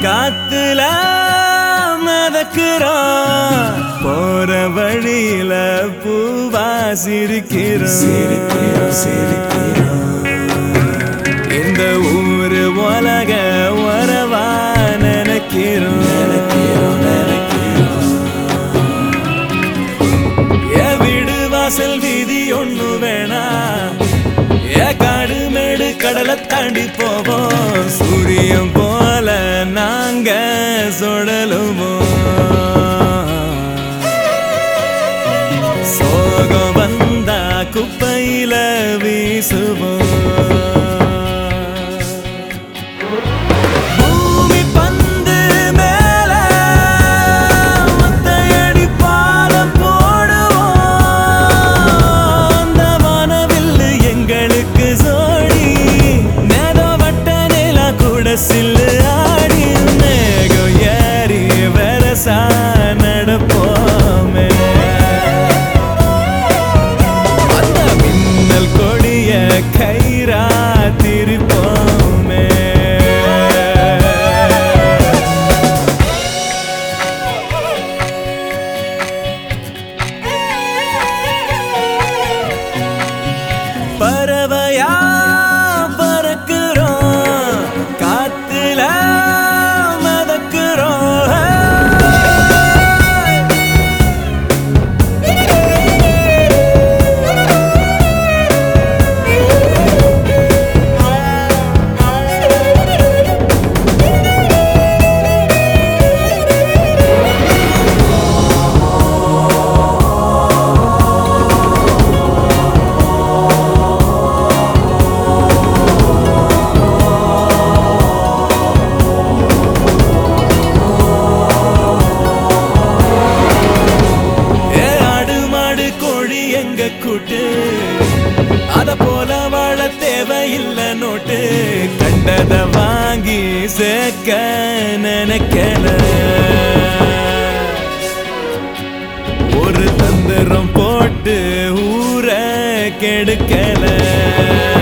காத்துல மதக்குறோம் போற வழியில பூவா சிரிக்கிறோம் சிரிக்கிறோம் சிரிக்கிறோம் இந்த ஊரு உலக உறவா நினைக்கிறோம் நினைக்கிறோம் நினைக்கிறோம் என் வீடு வாசல் வீதி ஒண்ணு வேணா ஏ காடு மேடு கடலை தாண்டி போவோம் சூரியன் போல நாங்க சுழலுவோம் சோகம் வந்தா குப்பையில வீசுவோம் பூமி பந்து மேல ஒத்தையடி பாலம் போடுவோம் அந்த வானவில்லு எங்களுக்கு சோடி நேதோ வட்ட நிலா கூட சில்லு ஆடி மேகம் ஏறி வெரசா நடப்போமே அந்த மின்னல் கொடிய கயிறா திருப்போமே பறவையா பறக்கிறோம் காத்துல மதக்கிறோம் ஏ ஆடு மாடு கோழி எங்க கூட்டு அத போல வாழ தேவையில்ல நோட்டு கண்டத வாங்கி சேர்க்க நினைக்கல ஒரு தந்திரம் போட்டு ஊரை கெடுக்கல